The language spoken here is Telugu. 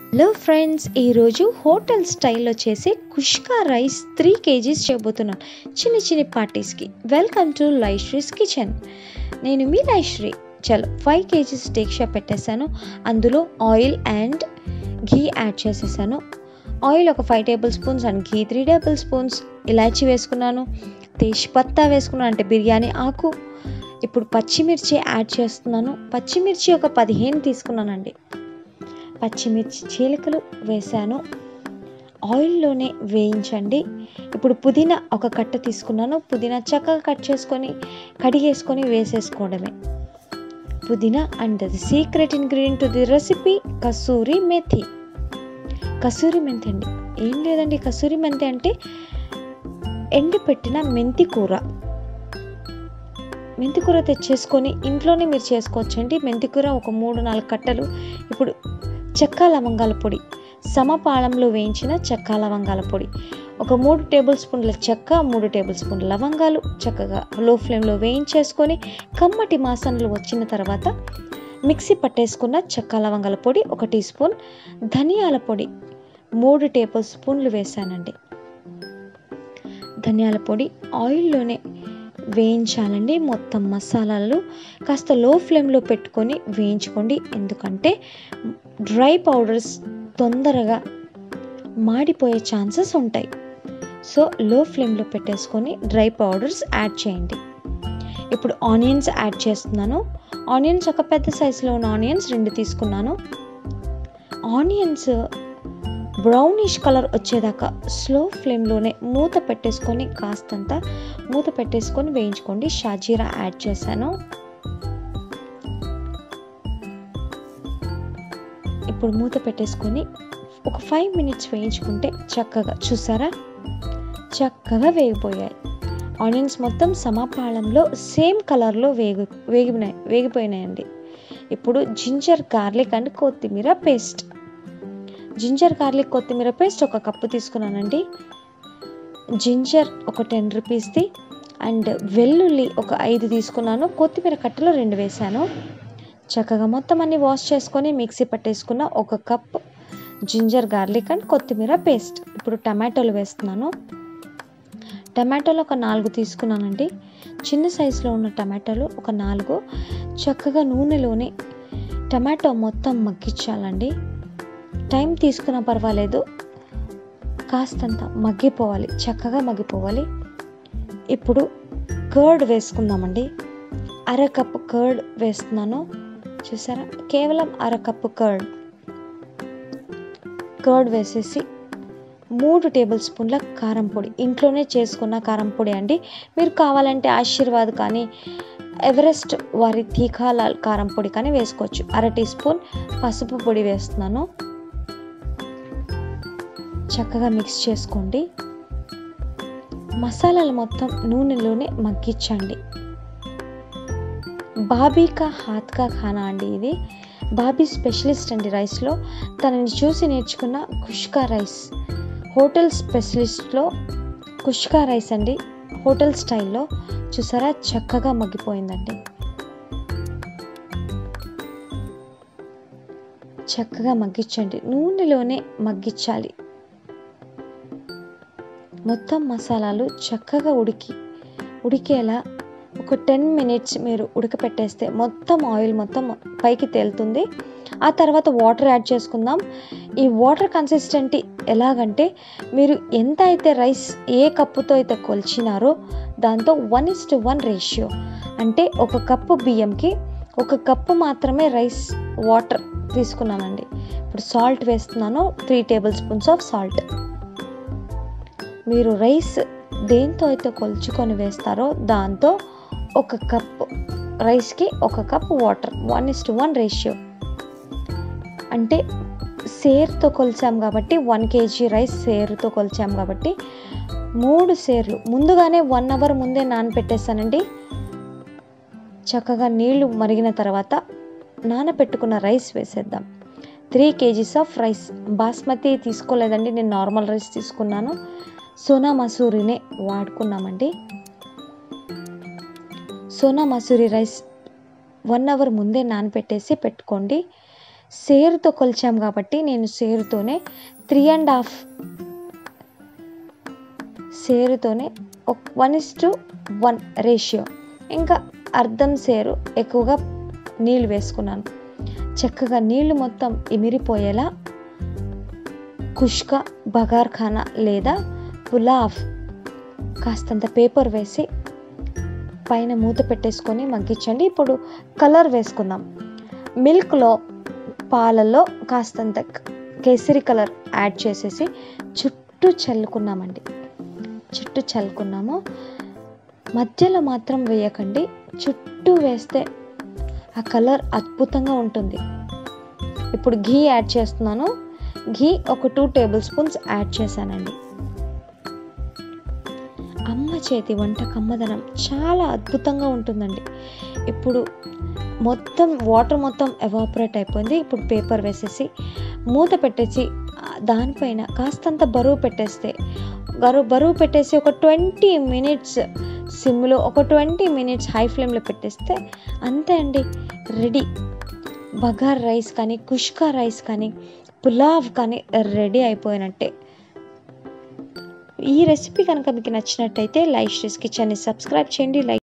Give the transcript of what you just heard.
హలో ఫ్రెండ్స్ ఈరోజు హోటల్ స్టైల్లో చేసే కుష్కా రైస్ త్రీ కేజీస్ చేయబోతున్నాను చిన్న చిన్న పార్టీస్కి వెల్కమ్ టు లైశ్రీస్ కిచెన్ నేను మీ లైశ్రీ చలో ఫైవ్ కేజీస్ డేక్షా పెట్టేశాను అందులో ఆయిల్ అండ్ ఘీ యాడ్ చేసేసాను ఆయిల్ ఒక five tablespoons and ghee three tablespoons ఇలాచి వేసుకున్నాను తేజ్పత్తా వేసుకున్నాను అంటే బిర్యానీ ఆకు ఇప్పుడు పచ్చిమిర్చి యాడ్ చేస్తున్నాను పచ్చిమిర్చి ఒక పదిహేను తీసుకున్నానండి పచ్చిమిర్చి చీలికలు వేశాను ఆయిల్లోనే వేయించండి ఇప్పుడు పుదీనా ఒక కట్ట తీసుకున్నాను పుదీనా చక్కగా కట్ చేసుకొని కడిగేసుకొని వేసేసుకోవడమే పుదీనా and the secret ingredient to the recipe కసూరి మెథి కసూరి మెంతి అండి ఏం లేదండి కసూరి మెంతి అంటే ఎండి పెట్టిన మెంతి కూర మెంతి కూర తెచ్చేసుకొని ఇంట్లోనే మీరు చేసుకోవచ్చండి మెంతి కూర ఒక మూడు నాలుగు కట్టలు ఇప్పుడు చెక్క లవంగాల పొడి సమపాళంలో వేయించిన చెక్క లవంగాల పొడి ఒక మూడు టేబుల్ స్పూన్ల చెక్క మూడు టేబుల్ స్పూన్ల లవంగాలు చక్కగా లో ఫ్లేమ్లో వేయించేసుకొని కమ్మటి మాసనలు వచ్చిన తర్వాత మిక్సీ పట్టేసుకున్న చెక్క లవంగాల పొడి ఒక టీ స్పూన్ ధనియాల పొడి మూడు టేబుల్ స్పూన్లు వేసానండి ధనియాల పొడి ఆయిల్లోనే వేయించాలండి మొత్తం మసాలాలు కాస్త లో ఫ్లేమ్లో పెట్టుకొని వేయించుకోండి ఎందుకంటే డ్రై పౌడర్స్ తొందరగా మాడిపోయే ఛాన్సెస్ ఉంటాయి సో లో ఫ్లేమ్లో పెట్టేసుకొని డ్రై పౌడర్స్ యాడ్ చేయండి ఇప్పుడు ఆనియన్స్ యాడ్ చేస్తున్నాను ఆనియన్స్ ఒక పెద్ద సైజులో ఉన్న ఆనియన్స్ రెండు తీసుకున్నాను ఆనియన్స్ బ్రౌనిష్ కలర్ వచ్చేదాకా స్లో ఫ్లేమ్లోనే మూత పెట్టేసుకొని కాస్తంత మూత పెట్టేసుకొని వేయించుకోండి షాజీరా యాడ్ చేశాను ఇప్పుడు మూత పెట్టేసుకొని ఒక ఫైవ్ మినిట్స్ వేయించుకుంటే చక్కగా చూసారా చక్కగా వేగిపోయాయి ఆనియన్స్ మొత్తం సమపాళంలో సేమ్ కలర్లో వేగి వేగినాయి వేగిపోయినాయండి ఇప్పుడు జింజర్ గార్లిక్ అండ్ కొత్తిమీర పేస్ట్ జింజర్ గార్లిక్ కొత్తిమీర పేస్ట్ ఒక కప్పు తీసుకున్నానండి జింజర్ ఒక టెన్ రూపీస్ది అండ్ వెల్లుల్లి ఒక ఐదు తీసుకున్నాను కొత్తిమీర కట్టలు రెండు వేసాను చక్కగా మొత్తం అన్ని వాష్ చేసుకొని మిక్సీ పట్టేసుకున్న ఒక కప్ జింజర్ గార్లిక్ అండ్ కొత్తిమీర పేస్ట్ ఇప్పుడు టమాటోలు వేస్తున్నాను టమాటోలు ఒక నాలుగు తీసుకున్నానండి చిన్న సైజులో ఉన్న టమాటాలు ఒక నాలుగు చక్కగా నూనెలోనే టమాటో మొత్తం మగ్గించాలండి టైం తీసుకున్నా పర్వాలేదు కాస్తంత మగ్గిపోవాలి చక్కగా మగ్గిపోవాలి ఇప్పుడు కర్డ్ వేసుకుందామండి అరకప్పు కర్డ్ వేస్తున్నాను చూసారా కేవలం అరకప్పు కర్డ్ కర్డ్ వేసేసి మూడు టేబుల్ స్పూన్ల కారం పొడి ఇంట్లోనే చేసుకున్న కారం పొడి అండి మీరు కావాలంటే ఆశీర్వాద్ కానీ ఎవరెస్ట్ వారి తీఖాలాల్ కారం పొడి కానీ వేసుకోవచ్చు అర టీ స్పూన్ పసుపు పొడి వేస్తున్నాను చక్కగా మిక్స్ చేసుకోండి మసాలాలు మొత్తం నూనెలోనే మగ్గించండి బాబీకా హాత్కా ఖానా అండి ఇది బాబీ స్పెషలిస్ట్ అండి రైస్లో తనని చూసి నేర్చుకున్న కుష్కా రైస్ హోటల్ స్పెషలిస్ట్లో కుష్కా రైస్ అండి హోటల్ స్టైల్లో చూసారా చక్కగా మగ్గిపోయిందండి చక్కగా మగ్గించండి నూనెలోనే మగ్గించాలి మొత్తం మసాలాలు చక్కగా ఉడికి ఉడికేలా ఒక టెన్ మినిట్స్ మీరు ఉడకపెట్టేస్తే మొత్తం ఆయిల్ మొత్తం పైకి తేలుతుంది ఆ తర్వాత వాటర్ యాడ్ చేసుకుందాం ఈ వాటర్ కన్సిస్టెంటీ ఎలాగంటే మీరు ఎంత అయితే రైస్ ఏ కప్పుతో అయితే కొలిచినారో దాంతో one is to one ratio అంటే ఒక కప్పు బియ్యంకి ఒక కప్పు మాత్రమే రైస్ వాటర్ తీసుకున్నానండి ఇప్పుడు సాల్ట్ వేస్తున్నాను three tablespoons of salt మీరు రైస్ దేంతో అయితే కొలుచుకొని వేస్తారో దాంతో ఒక కప్ రైస్కి ఒక cup water one is to one ratio అంటే సేరుతో కొలిచాం కాబట్టి వన్ కేజీ రైస్ సేరుతో కొలిచాం కాబట్టి మూడు సేర్లు ముందుగానే వన్ అవర్ ముందే నానపెట్టేస్తానండి చక్కగా నీళ్లు మరిగిన తర్వాత నానబెట్టుకున్న రైస్ వేసేద్దాం three kgs of rice basmati తీసుకోలేదండి నేను నార్మల్ రైస్ తీసుకున్నాను సోనా మసూరినే వాడుకున్నామండి Sona Masoori rice one hour ముందే నానబెట్టేసి పెట్టుకోండి సేరుతో కొలిచాం కాబట్టి నేను సేరుతోనే త్రీ అండ్ హాఫ్ సేరుతోనే ఒక one is to one ratio ఇంకా అర్ధం సేరు ఎక్కువగా నీళ్ళు వేసుకున్నాను చక్కగా నీళ్ళు మొత్తం ఇమిరిపోయేలా కుష్క బగార్ఖానా లేదా పులావ్ కాస్తంత పేపర్ వేసి పైన మూత పెట్టేసుకొని మగ్గించండి ఇప్పుడు కలర్ వేసుకుందాం మిల్క్లో పాలల్లో కాస్తంత కేసరి కలర్ యాడ్ చేసేసి చుట్టూ చల్లుకున్నామండి చుట్టూ చల్లుకున్నాము మధ్యలో మాత్రం వేయకండి చుట్టూ వేస్తే ఆ కలర్ అద్భుతంగా ఉంటుంది ఇప్పుడు ఘీ యాడ్ చేస్తున్నాను ఘీ ఒక టూ టేబుల్ స్పూన్స్ యాడ్ చేశానండి అమ్మ చేతి వంట కమ్మదనం చాలా అద్భుతంగా ఉంటుందండి ఇప్పుడు మొత్తం వాటర్ మొత్తం ఎవాపరేట్ అయిపోయింది ఇప్పుడు పేపర్ వేసేసి మూత పెట్టేసి ఆ దానిపైన కాస్తంత బరువు పెట్టేస్తే బరువు బరువు పెట్టేసి ఒక ట్వంటీ మినిట్స్ సిమ్లో ఒక ట్వంటీ మినిట్స్ హై ఫ్లేమ్లో పెట్టేస్తే అంతే అండి రెడీ బగార్ రైస్ కానీ కుష్కా రైస్ కానీ పులావ్ కానీ రెడీ అయిపోయినట్టే ఈ రెసిపీ కనుక మీకు నచ్చినట్టయితే లైఫ్ స్టైల్స్ కిచెన్ని సబ్స్క్రైబ్ చేయండి లైక్